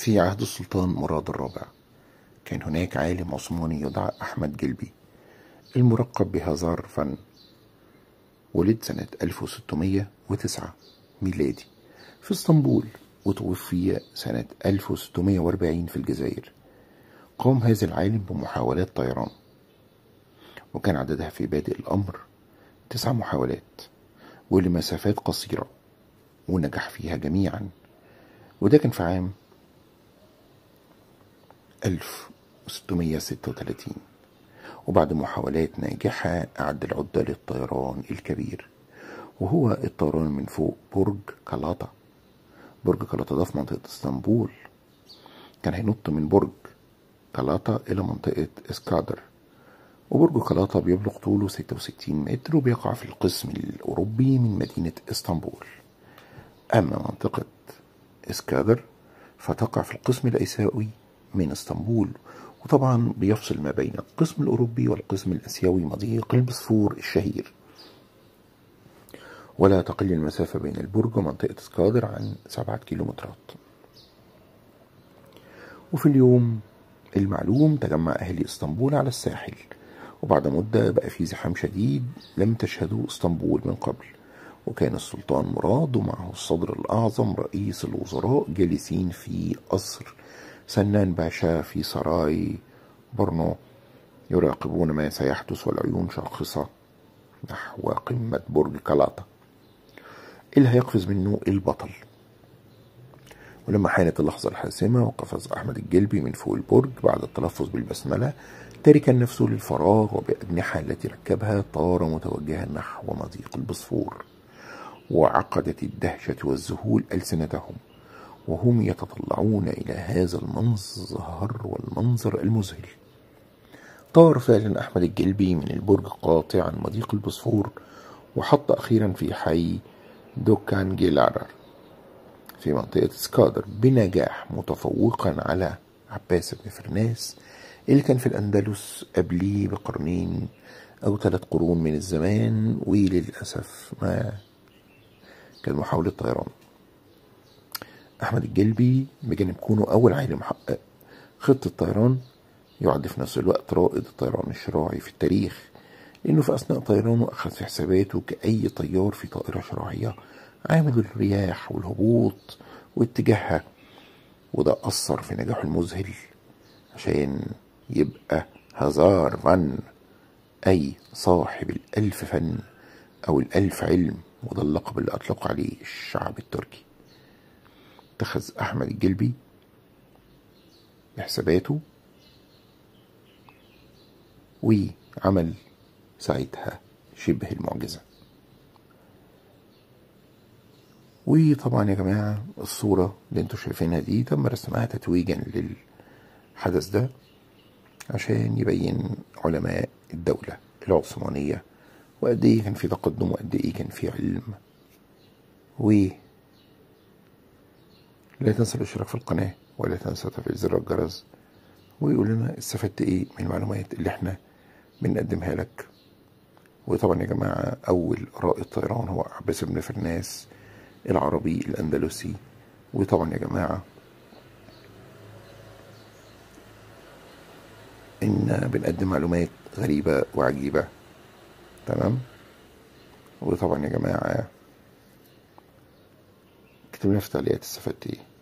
في عهد السلطان مراد الرابع كان هناك عالم عثماني يدعى أحمد جلبي المرقب بهزار فن ولد سنة 1609 ميلادي في اسطنبول وتوفي سنة 1640 في الجزائر قام هذا العالم بمحاولات طيران وكان عددها في بادئ الأمر تسع محاولات ولمسافات قصيرة ونجح فيها جميعا وده كان في عام 1636 وبعد محاولات ناجحة أعد العدة للطيران الكبير وهو الطيران من فوق برج كلاطا برج كلاطا ده في منطقة اسطنبول كان هينط من برج كلاطا إلى منطقة اسكادر وبرج كلاطا بيبلغ طوله 66 متر وبيقع في القسم الأوروبي من مدينة اسطنبول أما منطقة اسكادر فتقع في القسم الآسيوي من اسطنبول وطبعا بيفصل ما بين القسم الأوروبي والقسم الآسيوي مضيق البسفور الشهير ولا تقل المسافة بين البرج ومنطقة اسكادر عن سبعة كيلومترات وفي اليوم المعلوم تجمع أهل اسطنبول على الساحل وبعد مدة بقى في زحام شديد لم تشهده اسطنبول من قبل وكان السلطان مراد ومعه الصدر الأعظم رئيس الوزراء جالسين في قصر سنان باشا في سراي برنو يراقبون ما سيحدث والعيون شاخصة نحو قمة برج كلاطا اللي هيقفز منه البطل ولما حانت اللحظة الحاسمة وقفز أحمد الجلبي من فوق البرج بعد التلفظ بالبسملة تاركا نفسه للفراغ وبأجنحة التي ركبها طار متوجها نحو مضيق البصفور وعقدت الدهشة والذهول ألسنتهم وهم يتطلعون إلى هذا المنظر والمنظر المذهل طار فعلا أحمد الجلبي من البرج قاطعا مضيق البصفور وحط أخيرا في حي دوكان جيلارر في منطقة سكادر بنجاح متفوقا على عباس بن فرناس اللي كان في الأندلس قبليه بقرنين أو ثلاث قرون من الزمان وللأسف ما كان محاولة طيران أحمد الجلبي بجانب كونه أول عالم حقق خطة طيران يعد في نفس الوقت رائد الطيران الشراعي في التاريخ لأنه في أثناء طيرانه أخذ في حساباته كأي طيار في طائرة شراعية عامل الرياح والهبوط واتجاهها وده أثر في نجاحه المذهل عشان يبقى هزار فن أي صاحب الألف فن أو الألف علم وده اللقب اللي أطلق عليه الشعب التركي اتخذ أحمد الجلبي بحساباته وعمل ساعتها شبه المعجزة وطبعا يا جماعة الصورة اللي انتوا شايفينها دي تم رسمها تتويجا للحدث ده عشان يبين علماء الدولة العثمانية وقد ايه كان في تقدم وقد ايه كان في علم و لا تنسى الاشتراك في القناة ولا تنسى تفعيل زر الجرس ويقول لنا استفدت ايه من المعلومات اللي احنا بنقدمها لك وطبعا يا جماعة أول رائد طيران هو عباس بن فرناس العربي الأندلسي وطبعا يا جماعة إن بنقدم معلومات غريبة وعجيبة تمام وطبعا يا جماعة اكتبوا لنا في التعليقات استفدت ايه